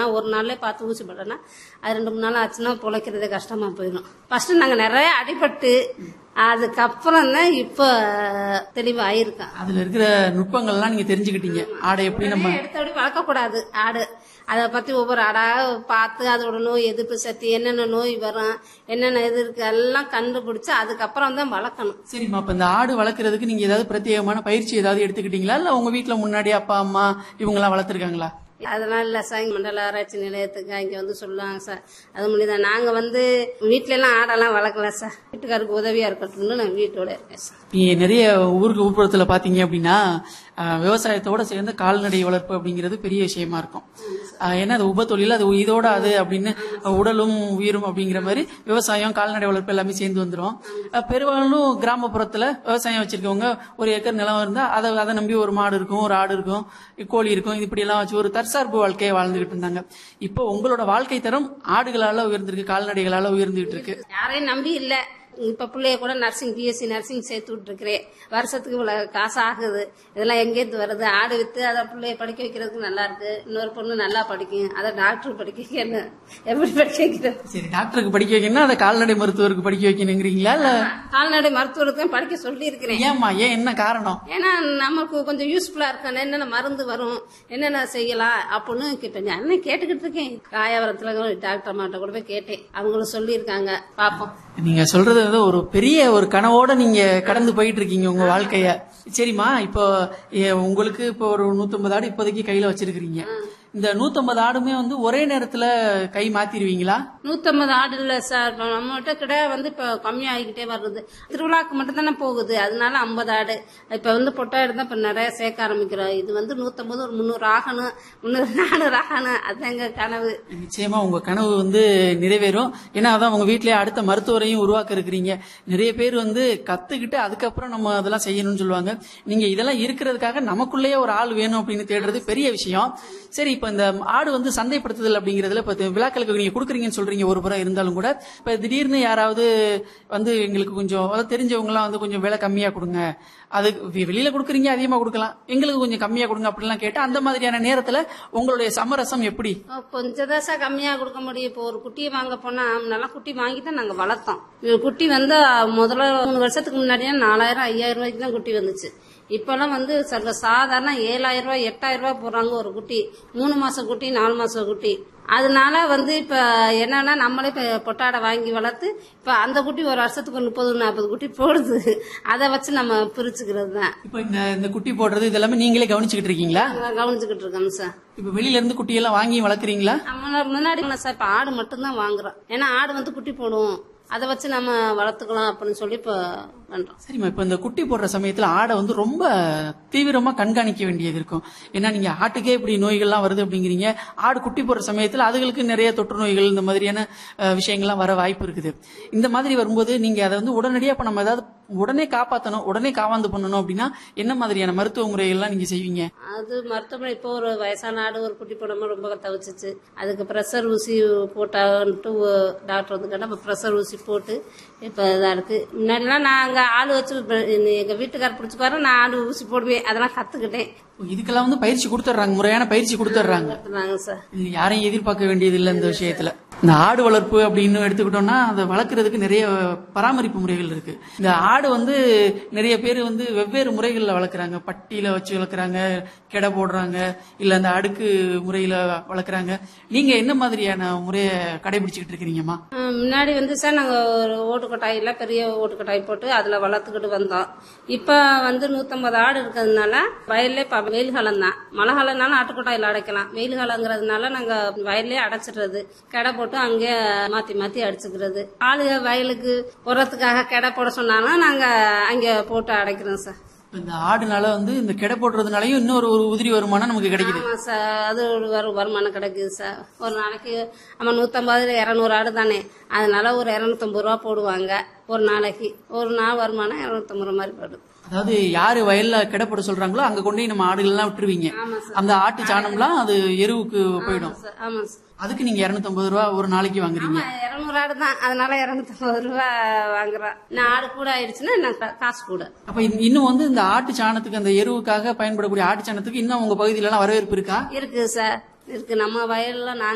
போட்டோம்னா ஒரு நாள்லயே பார்த்து ஊசி போட்டோம்னா அது ரெண்டு மூணு நாள் ஆச்சுன்னா பிழைக்கிறதே கஷ்டமா போயிடும் ஃபர்ஸ்ட் நாங்க நிறைய அடிபட்டு அதுக்கப்புறம் தான் இப்போ தெளிவாயிருக்கேன் அதுல இருக்கிற நுட்பங்கள்லாம் நீங்க தெரிஞ்சுக்கிட்டீங்க ஆடை எப்படி நம்ம எடுத்தபடி வளர்க்கக்கூடாது ஆடு அதை பத்தி ஒவ்வொரு ஆடா பார்த்து அதோட நோய் எதிர்ப்பு சக்தி என்னென்ன நோய் வரும் என்னென்ன இது இருக்கு எல்லாம் கண்டுபிடிச்சு அதுக்கப்புறம் தான் வளர்க்கணும் சரிம்மா இப்ப இந்த ஆடு வளர்க்கறதுக்கு நீங்க ஏதாவது பிரத்யேகமான பயிற்சி ஏதாவது எடுத்துக்கிட்டீங்களா இல்ல உங்க வீட்ல முன்னாடி அப்பா அம்மா இவங்க எல்லாம் வளர்த்துருக்காங்களா அதெல்லாம் இல்லை சார் இங்க மண்டல ஆராய்ச்சி நிலையத்துக்கு அங்கே வந்து சொல்லுவாங்க சார் அது முடியுதான் நாங்கள் வந்து வீட்ல எல்லாம் ஆடெல்லாம் வளர்க்கல சார் வீட்டுக்காருக்கு உதவியா இருக்கட்டும்னு நான் வீட்டோட இருக்கேன் சார் நீங்க நிறைய ஊருக்கு ஊர்ப்புறத்துல பாத்தீங்க அப்படின்னா அஹ், விவசாயத்தோட சேர்ந்து கால்நடை வளர்ப்பு அப்படிங்கிறது பெரிய விஷயமா இருக்கும் அஹ், ஏன்னா அது உப தொழில் அது இதோட அது அப்படின்னு உடலும் உயிரும் அப்படிங்கிற மாதிரி விவசாயம் கால்நடை வளர்ப்பு எல்லாமே சேர்ந்து வந்துரும் அஹ், பெரும்பாலும் கிராமப்புறத்துல விவசாயம் வச்சிருக்கவங்க ஒரு ஏக்கர் நிலம் இருந்தா அதை அதை நம்பி ஒரு மாடு இருக்கும் ஒரு ஆடு இருக்கும் கோழி இருக்கும் இப்படி எல்லாம் வச்சு ஒரு தற்சார்பு வாழ்க்கையை வாழ்ந்துகிட்டு இருந்தாங்க இப்போ உங்களோட வாழ்க்கை தரம் ஆடுகளால உயர்ந்திருக்கு கால்நடைகளால உயர்ந்துகிட்டு இருக்கு யாரையும் நம்பி இல்லை இப்ப பிள்ளைய கூட நர்சிங் பிஎஸ்சி நர்சிங் சேர்த்து விட்டுருக்கிறேன் வருஷத்துக்கு இவ்வளவு காசு ஆகுது இதெல்லாம் எங்கேருந்து வருது ஆடு வித்து அதை பிள்ளைய படிக்க வைக்கிறதுக்கு நல்லா இருக்கு இன்னொரு பொண்ணு நல்லா படிக்கும் அதை டாக்டர் படிக்க வைக்க எப்படி படிக்க வைக்கிறது சரி டாக்டருக்கு படிக்க வைக்கணும்னா அதை கால்நடை மருத்துவருக்கு படிக்க வைக்கணுங்கிறீங்களா இல்ல கால்நடை மருத்துவருக்கு படிக்க சொல்லி இருக்கிறேன் ஏம்மா ஏன் என்ன காரணம் ஏன்னா நமக்கு கொஞ்சம் யூஸ்ஃபுல்லா இருக்கணும் என்னென்ன மருந்து வரும் என்னென்ன செய்யலாம் அப்படின்னு இப்ப நான் என்ன கேட்டுக்கிட்டு இருக்கேன் ராயவரத்துல டாக்டர் மாட்ட கூட போய் கேட்டேன் அவங்களும் சொல்லியிருக்காங்க பாப்போம் நீங்க சொல்றது வந்து ஒரு பெரிய ஒரு கனவோட நீங்க கடந்து போயிட்டு இருக்கீங்க உங்க வாழ்க்கைய சரிம்மா இப்போ ஏ, உங்களுக்கு இப்போ ஒரு நூத்தம்பது ஆடு இப்போதைக்கு கையில வச்சிருக்கீங்க இந்த நூத்தம்பது ஆடுமே வந்து ஒரே நேரத்துல கை மாத்திருவீங்களா நூத்தம்பது ஆடு இல்ல சார் இப்ப நம்மகிட்ட கிட்ட வந்து இப்ப கம்மியாகிக்கிட்டே வருது திருவிழாக்கு மட்டும் தானே போகுது அதனால ஐம்பது ஆடு இப்ப வந்து பொட்டா எடுத்தா இப்ப நிறைய சேர்க்க ஆரம்பிக்கிறோம் இது வந்து நூத்தம்பது ஒரு முந்நூறு ஆகணும் முந்நூறு நானூறு ஆகணும் அதுதான் எங்க கனவு நிச்சயமா உங்க கனவு வந்து நிறைவேறும் ஏன்னா அதான் உங்க வீட்லயே அடுத்த மருத்துவரையும் உருவாக்க இருக்கிறீங்க நிறைய பேர் வந்து கத்துக்கிட்டு அதுக்கப்புறம் நம்ம அதெல்லாம் செய்யணும்னு சொல்லுவாங்க நீங்க இதெல்லாம் இருக்கிறதுக்காக நமக்குள்ளேயே ஒரு ஆள் வேணும் அப்படின்னு தேடுறது பெரிய விஷயம் சரி இப்ப இந்த ஆடு வந்து சந்தைப்படுத்துதல் அப்படிங்கறதுல இப்ப இந்த விழாக்களுக்கு நீங்க கொடுக்குறீங்கன்னு சொல்றீங்க ஒரு புறம் இருந்தாலும் கூட இப்ப திடீர்னு யாராவது வந்து எங்களுக்கு கொஞ்சம் அதாவது தெரிஞ்சவங்க எல்லாம் வந்து கொஞ்சம் விலை கம்மியா கொடுங்க அது வெ- வெளியில கொடுக்குறீங்க அதிகமா கொடுக்கலாம் எங்களுக்கு கொஞ்சம் கம்மியா கொடுங்க அப்படிலாம் கேட்டா அந்த மாதிரியான நேரத்துல உங்களுடைய சமரசம் எப்படி கொஞ்சம் தான் சார் கம்மியா கொடுக்க முடியும் இப்போ ஒரு குட்டியை வாங்க போனா நல்லா குட்டி வாங்கி தான் நாங்க வளர்த்தோம் இது குட்டி வந்து முதல்ல மூணு வருஷத்துக்கு முன்னாடியே நாலாயிரம் ஐயாயிரம் ரூபாய்க்கு தான் குட்டி வந்துச்சு இப்பெல்லாம் வந்து சர்வ சாதாரண ஏழாயிரம் ரூபாய் எட்டாயிரம் ரூபாய் போடுறாங்க ஒரு குட்டி மூணு மாசம் குட்டி நாலு மாசம் குட்டி அதனால வந்து இப்ப என்னன்னா நம்மளே இப்ப பொட்டாடை வாங்கி வளர்த்து இப்ப அந்த குட்டி ஒரு வருஷத்துக்கு முப்பது நாற்பது குட்டி போடுது அதை வச்சு நம்ம பிரிச்சுக்கிறது தான் இப்போ இந்த இந்த குட்டி போடுறது இதெல்லாமே நீங்களே கவனிச்சுக்கிட்டு இருக்கீங்களா கவனிச்சுக்கிட்டு இருக்கோம் சார் இப்போ வெளியில இருந்து குட்டியெல்லாம் வாங்கி வளர்க்குறீங்களா நம்ம முன்னாடி இல்லை சார் இப்போ ஆடு மட்டும்தான் வாங்குறோம் ஏன்னா ஆடு வந்து குட்டி போடும் அதை வச்சு நம்ம வளர்த்துக்கலாம் அப்படின்னு சொல்லி இப்போ பண்றோம் சரிம்மா இப்போ இந்த குட்டி போடுற சமயத்துல ஆடை வந்து ரொம்ப தீவிரமா கண்காணிக்க வேண்டியது இருக்கும் ஏன்னா நீங்க ஆட்டுக்கே இப்படி நோய்கள்லாம் வருது அப்படிங்கிறீங்க ஆடு குட்டி போடுற சமயத்துல அதுகளுக்கு நிறைய தொற்று நோய்கள் இந்த மாதிரியான அஹ், விஷயங்கள்லாம் வர வாய்ப்பு இருக்குது இந்த மாதிரி வரும்போது நீங்க அதை வந்து உடனடியா இப்ப நம்ம ஏதாவது உடனே காப்பாத்தணும் உடனே காவாந்து பண்ணணும் அப்படின்னா என்ன மாதிரியான மருத்துவ முறைகள்லாம் நீங்க செய்வீங்க அது மருத்துவமனை இப்போ ஒரு வயசான ஆடு ஒரு குட்டி போடாம ரொம்ப தவிச்சிச்சு அதுக்கு ப்ரெஷர் ஊசி போட்டான்ட்டு ஒ- டாக்டர் வந்து கேட்டால் இப்போ ப்ரெஷர் ஊசி போட்டு இப்போ இதாக இருக்கு முன்னாடிலாம் நான் அங்கே ஆள் வச்சு இப்ப எங்க வீட்டுக்காரர் பிடிச்சிக்குவாரு நான் ஆடு ஊசி போடுவேன் அதெல்லாம் கத்துக்கிட்டேன் இதுக்கெல்லாம் வந்து பயிற்சி கொடுத்துட்றாங்க முறையான பயிற்சி கொடுத்துட்றாங்க கத்துனாங்க சார் இது யாரையும் எதிர்பார்க்க வேண்டியது இல்லை இந்த விஷயத்துல இந்த ஆடு வளர்ப்பு அப்படின்னு எடுத்துக்கிட்டோம்னா அதை வளர்க்கறதுக்கு நிறைய பராமரிப்பு முறைகள் இருக்கு இந்த ஆடு வந்து நிறைய பேர் வந்து வெவ்வேறு முறைகள்ல வளர்க்குறாங்க பட்டியில வச்சு வளர்க்குறாங்க கெடை போடுறாங்க இல்ல அந்த அடுக்கு முறையில வளர்க்குறாங்க நீங்க என்ன மாதிரியான முறையை கடைபிடிச்சிக்கிட்டு இருக்கிறீங்கம்மா ஆ, முன்னாடி வந்து சார் நாங்கள் ஒரு ஓட்டுக்கொட்டாயில பெரிய ஓட்டுக்கொட்டாய் போட்டு அதில் வளர்த்துக்கிட்டு வந்தோம் இப்போ வந்து நூற்றம்பது ஆடு இருக்கிறதுனால வயல்லே இப்போ வெயில் காலம் தான் மழை காலம்னாலும் ஆட்டுக்கொட்டாயில் அடைக்கலாம் வெயில் காலங்கிறதுனால நாங்கள் வயல்லே அடைச்சிடுறது கெடை போட்டு அங்கே மாற்றி மாற்றி அடிச்சுக்கிறது ஆளுங்க வயலுக்கு உரத்துக்காக கெடை போட சொன்னாலும் நாங்கள் அங்கே போட்டு அடைக்கிறோம் சார் இந்த ஆடுனால வந்து இந்த கெடை போடுறதுனாலயும் இன்னொரு ஒரு உதிரி வருமானம் நமக்கு கிடைக்குது ஆமா சார் அது ஒரு வரு வருமானம் கிடைக்குது சார் ஒரு நாளைக்கு நம்ம நூற்றம்பது இரநூறு ஆடு தானே அதனால ஒரு இரநூத்தம்பது ரூபா போடுவாங்க ஒரு நாளைக்கு ஒரு நாள் வருமானம் இரநூத்தம்பது ரூபா மாதிரி போடுது அதாவது யாரு வயல்ல கெடை போட சொல்றாங்களோ அங்க கொண்டு போய் நம்ம ஆடுகள் எல்லாம் விட்டுருவீங்க ஆமா சார் அந்த ஆட்டு சாணம்லாம் அது எருவுக்கு போயிடும் சார் ஆமா சார் அதுக்கு நீங்க 250 ரூபா ஒரு நாளைக்கு வாங்குறீங்க ஆமா இரநூறு ஆடு தான் அதனால இரநூத்தம்பது ரூபா வாங்குறோம் நான் ஆடு கூட ஆயிடுச்சுன்னா நான் கா- காசு கூட அப்ப இந்த- இன்னும் வந்து இந்த ஆட்டு சாணத்துக்கு அந்த எருவுக்காக பயன்படக்கூடிய ஆட்டு சாணத்துக்கு இன்னும் உங்க பகுதியில எல்லாம் வரவேற்பு இருக்கா இருக்குது சார் இருக்கு நம்ம வயல்ல நாங்க